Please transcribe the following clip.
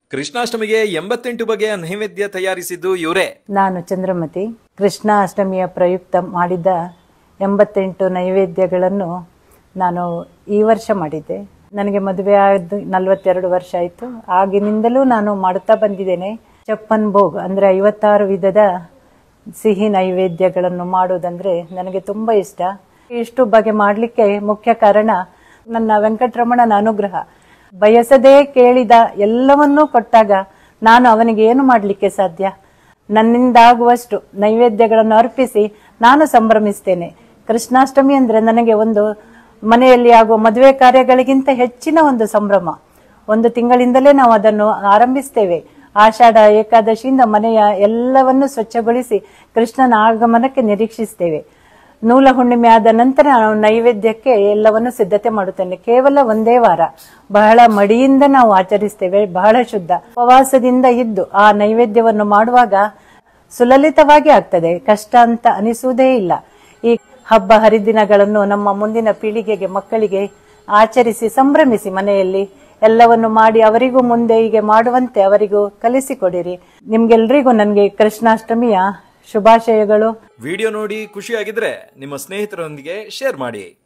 ಕೃಷ್ಣಾಷ್ಟಮಿಗೆ ಎಂಬತ್ತೆಂಟು ಬಗೆಯ ನೈವೇದ್ಯ ತಯಾರಿಸಿದ್ದು ಇವರೇ ನಾನು ಚಂದ್ರಮತಿ ಕೃಷ್ಣ ಅಷ್ಟಮಿಯ ಪ್ರಯುಕ್ತ ಮಾಡಿದ ಎಂಬತ್ತೆಂಟು ನೈವೇದ್ಯಗಳನ್ನು ನಾನು ಈ ವರ್ಷ ಮಾಡಿದ್ದೆ ನನಗೆ ಮದುವೆ ಆದ ನಲವತ್ತೆರಡು ವರ್ಷ ಆಯಿತು ಆಗಿನಿಂದಲೂ ನಾನು ಮಾಡುತ್ತಾ ಬಂದಿದ್ದೇನೆ ಚಪ್ಪನ್ ಭೋಗ್ ಅಂದರೆ ಐವತ್ತಾರು ವಿಧದ ಸಿಹಿ ನೈವೇದ್ಯಗಳನ್ನು ಮಾಡುವುದಂದ್ರೆ ನನಗೆ ತುಂಬ ಇಷ್ಟ ಇಷ್ಟು ಬಗೆ ಮಾಡಲಿಕ್ಕೆ ಮುಖ್ಯ ಕಾರಣ ನನ್ನ ವೆಂಕಟರಮಣನ ಅನುಗ್ರಹ ಬಯಸದೇ ಕೇಳಿದ ಎಲ್ಲವನ್ನೂ ಕೊಟ್ಟಾಗ ನಾನು ಅವನಿಗೆ ಏನು ಮಾಡಲಿಕ್ಕೆ ಸಾಧ್ಯ ನನ್ನಿಂದಾಗುವಷ್ಟು ನೈವೇದ್ಯಗಳನ್ನು ಅರ್ಪಿಸಿ ನಾನು ಸಂಭ್ರಮಿಸ್ತೇನೆ ಕೃಷ್ಣಾಷ್ಟಮಿ ಅಂದ್ರೆ ನನಗೆ ಒಂದು ಮನೆಯಲ್ಲಿ ಆಗುವ ಮದುವೆ ಕಾರ್ಯಗಳಿಗಿಂತ ಹೆಚ್ಚಿನ ಒಂದು ಸಂಭ್ರಮ ಒಂದು ತಿಂಗಳಿಂದಲೇ ನಾವು ಅದನ್ನು ಆರಂಭಿಸ್ತೇವೆ ಆಷಾಢ ಏಕಾದಶಿಯಿಂದ ಮನೆಯ ಎಲ್ಲವನ್ನು ಸ್ವಚ್ಛಗೊಳಿಸಿ ಕೃಷ್ಣನ ಆಗಮನಕ್ಕೆ ನಿರೀಕ್ಷಿಸ್ತೇವೆ ನೂಲ ಹುಣ್ಣಿಮೆ ಆದ ನಂತರ ನಾವು ನೈವೇದ್ಯಕ್ಕೆ ಎಲ್ಲವನ್ನು ಸಿದ್ಧತೆ ಮಾಡುತ್ತೇನೆ ಕೇವಲ ಒಂದೇ ವಾರ ಬಹಳ ಮಡಿಯಿಂದ ನಾವು ಆಚರಿಸ್ತೇವೆ ಬಹಳ ಶುದ್ಧ ಉಪವಾಸದಿಂದ ಇದ್ದು ಆ ನೈವೇದ್ಯವನ್ನು ಮಾಡುವಾಗ ಸುಲಲಿತವಾಗಿ ಆಗ್ತದೆ ಕಷ್ಟ ಅಂತ ಅನಿಸುವುದೇ ಇಲ್ಲ ಈ ಹಬ್ಬ ಹರಿದಿನಗಳನ್ನು ನಮ್ಮ ಮುಂದಿನ ಪೀಳಿಗೆಗೆ ಮಕ್ಕಳಿಗೆ ಆಚರಿಸಿ ಸಂಭ್ರಮಿಸಿ ಮನೆಯಲ್ಲಿ ಎಲ್ಲವನ್ನು ಮಾಡಿ ಅವರಿಗೂ ಮುಂದೆ ಹೀಗೆ ಮಾಡುವಂತೆ ಅವರಿಗೂ ಕಲಿಸಿಕೊಡಿರಿ ನಿಮ್ಗೆಲ್ರಿಗೂ ನನಗೆ ಕೃಷ್ಣಾಷ್ಟಮಿಯ ಶುಭಾಶಯಗಳು ವಿಡಿಯೋ ನೋಡಿ ಖುಷಿಯಾಗಿದ್ರೆ ನಿಮ್ಮ ಸ್ನೇಹಿತರೊಂದಿಗೆ ಶೇರ್ ಮಾಡಿ